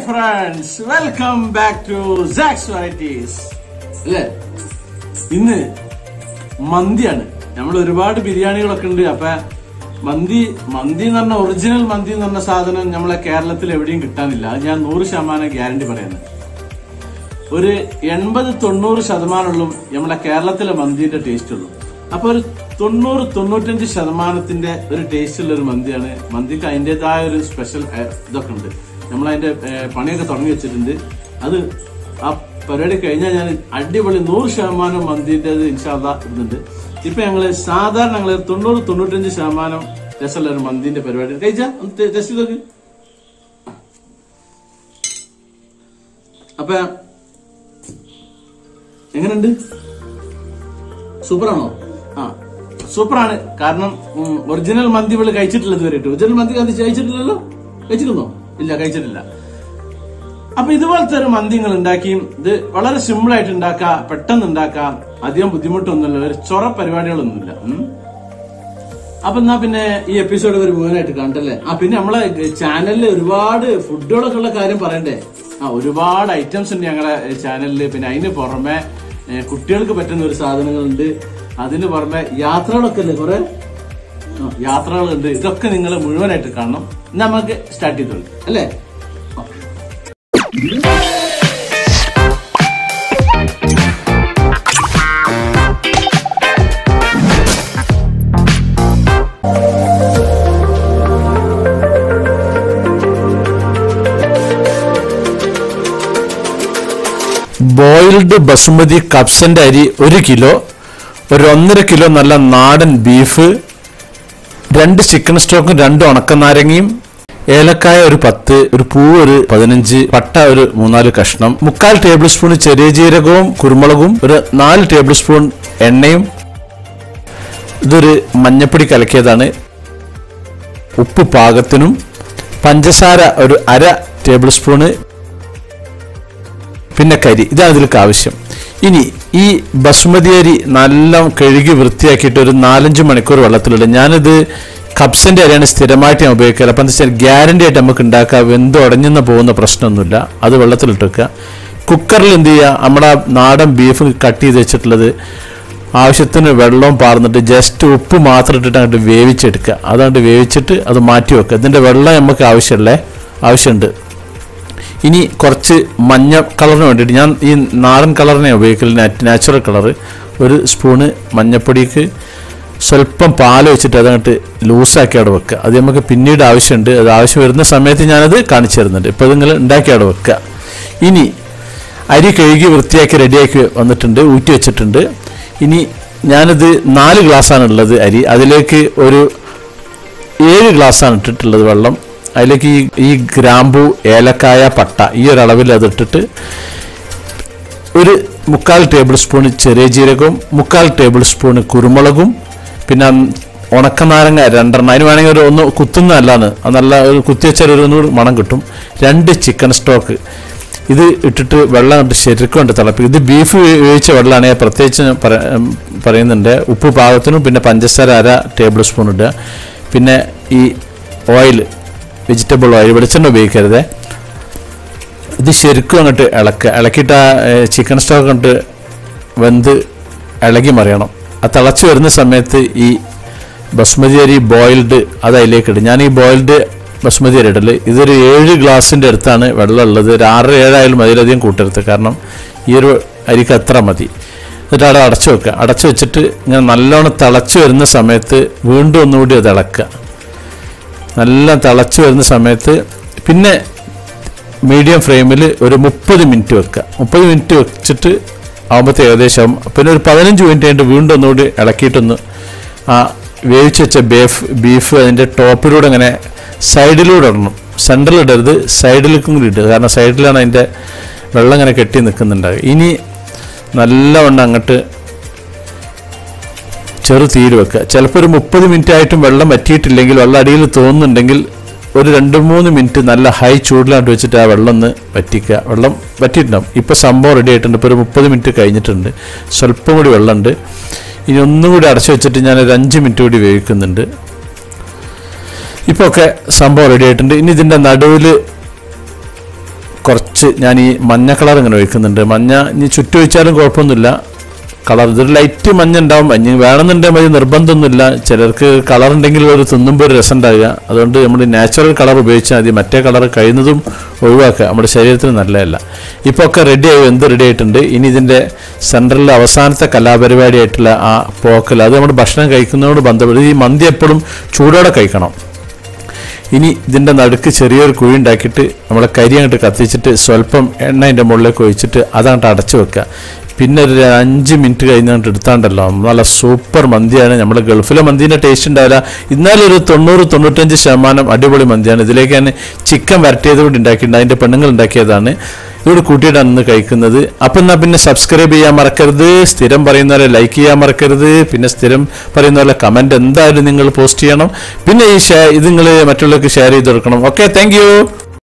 Friends welcome back to Sax varieties അല്ലേ ഇന്ന് മന്തിയാണ് നമ്മൾ ഒരുപാട് ബിരിയാണികളൊക്കെ ഉണ്ട് അപ്പൊ മന്തി മന്തി എന്ന് പറഞ്ഞ ഒറിജിനൽ മന്തി എന്ന് പറഞ്ഞ സാധനം നമ്മളെ കേരളത്തിൽ എവിടെയും കിട്ടാനില്ല അത് ഞാൻ നൂറ് ശതമാനം ഗ്യാരണ്ടി പറയുന്നത് ഒരു എൺപത് തൊണ്ണൂറ് ശതമാനമുള്ളൂ നമ്മളെ കേരളത്തിലെ മന്തിന്റെ ടേസ്റ്റ് ഉള്ളൂ അപ്പൊ ഒരു തൊണ്ണൂറ് തൊണ്ണൂറ്റഞ്ച് ശതമാനത്തിന്റെ ഒരു ടേസ്റ്റ് ഉള്ള ഒരു മന്തിയാണ് മന്തിക്ക് അതിൻ്റെതായ ഒരു സ്പെഷ്യൽ ഇതൊക്കെ ഉണ്ട് നമ്മൾ അതിന്റെ പണിയൊക്കെ തുടങ്ങി വെച്ചിട്ടുണ്ട് അത് ആ പരിപാടി കഴിഞ്ഞാൽ ഞാൻ അടിപൊളി നൂറ് ശതമാനം മന്തിന്റെ ഇൻഷാല്ല ഇടുന്നുണ്ട് ഇപ്പൊ ഞങ്ങള് സാധാരണ ഞങ്ങള് തൊണ്ണൂറ് തൊണ്ണൂറ്റഞ്ച് ശതമാനം രസമുള്ള ഒരു മന്തിന്റെ പരിപാടി കഴിച്ചാ ഒന്ന് ടെസ്റ്റ് ചെയ്ത് നോക്ക് അപ്പൊ എങ്ങനെയുണ്ട് സൂപ്പറാണോ ആ സൂപ്പറാണ് കാരണം ഒറിജിനൽ മന്തി ഇവള് കഴിച്ചിട്ടില്ല ഇതുവരെ ഒറിജിനൽ മന്തി അത് കഴിച്ചിട്ടില്ലല്ലോ കഴിച്ചിരുന്നോ ഇല്ല കഴിച്ചിട്ടില്ല അപ്പൊ ഇതുപോലത്തെ ഒരു മന്തി നിങ്ങൾ ഉണ്ടാക്കിയും ഇത് വളരെ സിമ്പിൾ ആയിട്ട് ഉണ്ടാക്കാം പെട്ടെന്ന് ഉണ്ടാക്കാം അധികം ബുദ്ധിമുട്ടൊന്നുമില്ല ഒരു ചൊറ പരിപാടികളൊന്നുമില്ല ഉം. അപ്പൊ എന്നാ പിന്നെ ഈ എപ്പിസോഡ് ഒരു മുഴുവനായിട്ട് കണ്ടല്ലേ ആ പിന്നെ നമ്മളെ ചാനലിൽ ഒരുപാട് ഫുഡുകളൊക്കെ ഉള്ള കാര്യം പറയണ്ടേ ആ ഒരുപാട് ഐറ്റംസ് ഉണ്ട് ഞങ്ങളെ ചാനലിൽ പിന്നെ അതിന് പുറമെ ഏ, കുട്ടികൾക്ക് പറ്റുന്ന ഒരു സാധനങ്ങളുണ്ട് അതിന് പുറമെ യാത്രകളൊക്കെ അല്ലേ കുറെ ആ, യാത്രകളുണ്ട് ഇതൊക്കെ നിങ്ങൾ മുഴുവനായിട്ട് കാണണം എന്നാ നമുക്ക് സ്റ്റാർട്ട് ചെയ്തോളൂ അല്ലേ ബോയിൽഡ് ബസുമതി കപ്സന്റെ അരി ഒരു കിലോ ഒരു ഒന്നര കിലോ നല്ല നാടൻ ബീഫ് രണ്ട് ചിക്കൻ സ്റ്റോക്കും രണ്ട് ഉണക്കനാരങ്ങയും ഏലക്കായ ഒരു പത്ത് ഒരു പൂവ് ഒരു പതിനഞ്ച് പട്ട ഒരു മൂന്നാല് കഷ്ണം മുക്കാൽ ടേബിൾ സ്പൂൺ ചെറിയ ജീരകവും കുരുമുളകും ഒരു നാല് ടേബിൾ സ്പൂൺ എണ്ണയും ഇതൊരു മഞ്ഞപ്പൊടി കലക്കിയതാണ് ഉപ്പ് പാകത്തിനും പഞ്ചസാര ഒരു അര ടേബിൾ സ്പൂണ് പിന്നെ കരി ഇതാണ് ഇതിലേക്ക് ആവശ്യം ഇനി ഈ ബസുമതി അരി നല്ല കഴുകി വൃത്തിയാക്കിയിട്ട് ഒരു നാലഞ്ച് മണിക്കൂർ വെള്ളത്തിലിടും ഞാനിത് കപ്സിന്റെ അരിയാണ് സ്ഥിരമായിട്ട് ഞാൻ ഉപയോഗിക്കാറ് അപ്പം എന്താ വെച്ചാൽ ഗ്യാരണ്ടി ആയിട്ട് നമുക്ക് ഉണ്ടാക്കാം വെന്ത് ഉടഞ്ഞെന്ന് പോകുന്ന പ്രശ്നമൊന്നുമില്ല അത് വെള്ളത്തിലിട്ട് വെക്കുക കുക്കറിൽ എന്ത് ചെയ്യുക നമ്മുടെ നാടൻ ബീഫ് കട്ട് ചെയ്ത് വെച്ചിട്ടുള്ളത് ആവശ്യത്തിന് വെള്ളവും പാർന്നിട്ട് ജസ്റ്റ് ഉപ്പ് മാത്രം ഇട്ടിട്ട് അങ്ങോട്ട് വേവിച്ചെടുക്കുക അതങ്ങോട്ട് വേവിച്ചിട്ട് അത് മാറ്റി വെക്കുക ഇതിൻ്റെ വെള്ളം നമുക്ക് ആവശ്യമല്ലേ ആവശ്യമുണ്ട് ഇനി കുറച്ച് മഞ്ഞ കളറിന് വേണ്ടിയിട്ട് ഞാൻ ഈ നാടൻ കളറിനെ ഉപയോഗിക്കൽ നാച്ചുറൽ കളറ് ഒരു സ്പൂണ് മഞ്ഞപ്പൊടിക്ക് സ്വല്പം പാൽ വെച്ചിട്ട് അതങ്ങോട്ട് ലൂസാക്കി അവിടെ വെക്കുക അത് നമുക്ക് പിന്നീട് ആവശ്യമുണ്ട് അത് ആവശ്യം വരുന്ന സമയത്ത് ഞാനത് കാണിച്ചു തരുന്നുണ്ട് ഇപ്പോൾ നിങ്ങൾ ഉണ്ടാക്കി അവിടെ വെക്കുക ഇനി അരി കഴുകി വൃത്തിയാക്കി റെഡിയാക്കി വന്നിട്ടുണ്ട് ഊറ്റി വെച്ചിട്ടുണ്ട് ഇനി ഞാനിത് നാല് ഗ്ലാസ്സാണ് ഉള്ളത് അരി അതിലേക്ക് ഒരു ഏഴ് ഗ്ലാസ്സാണ് ഇട്ടിട്ടുള്ളത് വെള്ളം അതിലേക്ക് ഈ ഈ ഗ്രാമ്പു ഏലക്കായ പട്ട ഈ ഒരു അളവിൽ അതിട്ടിട്ട് ഒരു മുക്കാൽ ടേബിൾ സ്പൂൺ ചെറിയ ജീരകവും മുക്കാൽ ടേബിൾ സ്പൂൺ കുരുമുളകും പിന്നെ ഉണക്കനാരങ്ങ രണ്ടെണ്ണം അതിന് വേണമെങ്കിൽ ഒരു ഒന്ന് കുത്തുന്നതല്ലാണ് അത് നല്ല ഒരു കുത്തി വെച്ചാൽ ഒരു ഒന്നുകൂടി മണം കിട്ടും രണ്ട് ചിക്കൻ സ്റ്റോക്ക് ഇത് ഇട്ടിട്ട് വെള്ളം ഇട്ട് ശരിക്കും കൊണ്ട് തിളപ്പിക്കും ഇത് ബീഫ് വേവിച്ച വെള്ളമാണ് ഞാൻ പ്രത്യേകിച്ച് ഞാൻ പറ- ഉം, പറയുന്നുണ്ട് ഉപ്പ് പാകത്തിനും പിന്നെ പഞ്ചസാര അര ടേബിൾ സ്പൂൺ ഇടുക പിന്നെ ഈ ഓയിൽ വെജിറ്റബിൾ ഓയിൽ വെളിച്ചെണ്ണ ഉപയോഗിക്കരുത് ഇത് ശരിക്കും അങ്ങോട്ട് ഇളക്കുക ഇളക്കിയിട്ട് ആ ചിക്കൻ സ്റ്റോക്ക് അങ്ങോട്ട് വെന്ത് ഇളകി മറിയണം ആ തിളച്ച് വരുന്ന സമയത്ത് ഈ ബസ്മതി അരി ബോയിൽഡ് അത് അതിലേക്ക് ഇടും ഞാൻ ഈ ബോയിൽഡ് ബസ്മതി അരി ഇടല് ഇതൊരു ഏഴ് ഗ്ലാസിൻ്റെ അടുത്താണ് വെള്ളം ഉള്ളത് ഒരു ആറ് ഏഴായാലും അതിലധികം കൂട്ടരുത് കാരണം ഈ ഒരു അരിക്ക് അത്ര മതി എന്നിട്ട് അവിടെ അടച്ചു വെക്കുക അടച്ചു വെച്ചിട്ട് ഇങ്ങനെ നല്ലോണം തിളച്ച് വരുന്ന സമയത്ത് വീണ്ടും ഒന്നുകൂടി അത് ഇളക്കുക നല്ല തിളച്ച് വരുന്ന സമയത്ത് പിന്നെ മീഡിയം ഫ്ലെയിമിൽ ഒരു മുപ്പത് മിനിറ്റ് വെക്കുക മുപ്പത് മിനിറ്റ് വെച്ചിട്ട് ആകുമ്പോഴത്തെ ഏകദേശം പിന്നെ ഒരു പതിനഞ്ച് മിനിറ്റ് കഴിഞ്ഞിട്ട് വീണ്ടും ഒന്നുകൂടി ഇളക്കിയിട്ടൊന്ന് ആ വേവിച്ച് വെച്ച ബേഫ് ബീഫ് അതിൻ്റെ ടോപ്പിലൂടെ ഇങ്ങനെ സൈഡിലൂടെ ഇടണം സെൻറ്ററിൽ ഇടരുത് സൈഡിലേക്കും കൂടി ഇടുക കാരണം സൈഡിലാണ് അതിൻ്റെ വെള്ളം ഇങ്ങനെ കെട്ടി നിൽക്കുന്നുണ്ടാവുക ഇനി നല്ലവണ്ണം അങ്ങോട്ട് ചെറു തീര് വെക്കുക ചിലപ്പോൾ ഒരു മുപ്പത് മിനിറ്റ് ആയിട്ടും വെള്ളം വറ്റിയിട്ടില്ലെങ്കിൽ വെള്ളം അടിയിൽ തോന്നുന്നുണ്ടെങ്കിൽ ഒരു രണ്ട് മൂന്ന് മിനിറ്റ് നല്ല ഹൈ ചൂടിലാണ്ട് വെച്ചിട്ട് ആ വെള്ളം ഒന്ന് വറ്റിക്കുക വെള്ളം വറ്റിയിട്ടുണ്ടാവും ഇപ്പോൾ സംഭവം റെഡി ആയിട്ടുണ്ട് ഇപ്പോൾ ഒരു മുപ്പത് മിനിറ്റ് കഴിഞ്ഞിട്ടുണ്ട് സ്വല്പം കൂടി വെള്ളമുണ്ട് ഇനി ഒന്നും കൂടി അടച്ചു വെച്ചിട്ട് ഞാൻ ഒരു അഞ്ച് മിനിറ്റ് കൂടി വേവിക്കുന്നുണ്ട് ഇപ്പോൾ ഒക്കെ സംഭവം റെഡി ആയിട്ടുണ്ട് ഇനി ഇതിൻ്റെ നടുവിൽ കുറച്ച് ഞാൻ ഈ മഞ്ഞ കളർ ഇങ്ങനെ ഒഴിക്കുന്നുണ്ട് മഞ്ഞ ഇനി ചുറ്റും ഒഴിച്ചാലും കുഴപ്പമൊന്നുമില്ല കളർ ഇതൊരു ലൈറ്റ് മഞ്ഞ ഉണ്ടാവും ഇനി വേണമെന്നുണ്ടെങ്കിൽ മതി നിർബന്ധമൊന്നുമില്ല ചിലർക്ക് കളർ ഉണ്ടെങ്കിൽ ഒരു തിന്നുമ്പോൾ ഒരു രസം ഉണ്ടാവുക അതുകൊണ്ട് നമ്മൾ നാച്ചുറൽ കളർ ഉപയോഗിച്ചാൽ മതി മറ്റേ കളർ കഴിയുന്നതും ഒഴിവാക്കുക നമ്മുടെ ശരീരത്തിന് നല്ലതല്ല ഇപ്പോൾ ഒക്കെ റെഡി ആയി എന്ത് റെഡി ആയിട്ടുണ്ട് ഇനി ഇതിൻ്റെ സെൻട്രലിലെ അവസാനത്തെ കലാപരിപാടി ആയിട്ടുള്ള ആ പോക്കൽ അത് നമ്മൾ ഭക്ഷണം കഴിക്കുന്നതോട് ബന്ധപ്പെട്ട് ഈ മന്തി എപ്പോഴും ചൂടോടെ കഴിക്കണം ഇനി ഇതിൻ്റെ നടുക്ക് ചെറിയൊരു കുഴി ഉണ്ടാക്കിയിട്ട് നമ്മളെ കരി അങ്ങോട്ട് കത്തിച്ചിട്ട് സ്വല്പം എണ്ണ അതിൻ്റെ മുകളിലേക്ക് ഒഴിച്ചിട്ട് അതങ്ങോട്ട് അടച്ചു വെക്കുക പിന്നെ ഒരു അഞ്ച് മിനിറ്റ് കഴിഞ്ഞിട്ട് എടുത്താണ്ടല്ലോ നല്ല സൂപ്പർ മന്തിയാണ് നമ്മുടെ ഗൾഫിലെ മന്തിൻ്റെ ടേസ്റ്റ് ഉണ്ടാവില്ല എന്നാലും ഒരു തൊണ്ണൂറ് തൊണ്ണൂറ്റഞ്ച് ശതമാനം അടിപൊളി മന്തിയാണ് ഇതിലേക്ക് ഞാൻ ചിക്കൻ വരട്ടിയത് കൂടി ഉണ്ടാക്കിയിട്ടുണ്ട് അതിൻ്റെ പെണ്ണുങ്ങൾ ഉണ്ടാക്കിയതാണ് ഇതോട് കൂട്ടിയിട്ടാണ് ഇന്ന് കഴിക്കുന്നത് അപ്പം എന്നാൽ പിന്നെ സബ്സ്ക്രൈബ് ചെയ്യാൻ മറക്കരുത് സ്ഥിരം പറയുന്ന പോലെ ലൈക്ക് ചെയ്യാൻ മറക്കരുത് പിന്നെ സ്ഥിരം പറയുന്ന പോലെ കമൻറ്റ് എന്തായാലും നിങ്ങൾ പോസ്റ്റ് ചെയ്യണം പിന്നെ ഈ ഷെയർ ഇത് നിങ്ങൾ മറ്റുള്ളവർക്ക് ഷെയർ ചെയ്ത് കൊടുക്കണം ഓക്കെ താങ്ക്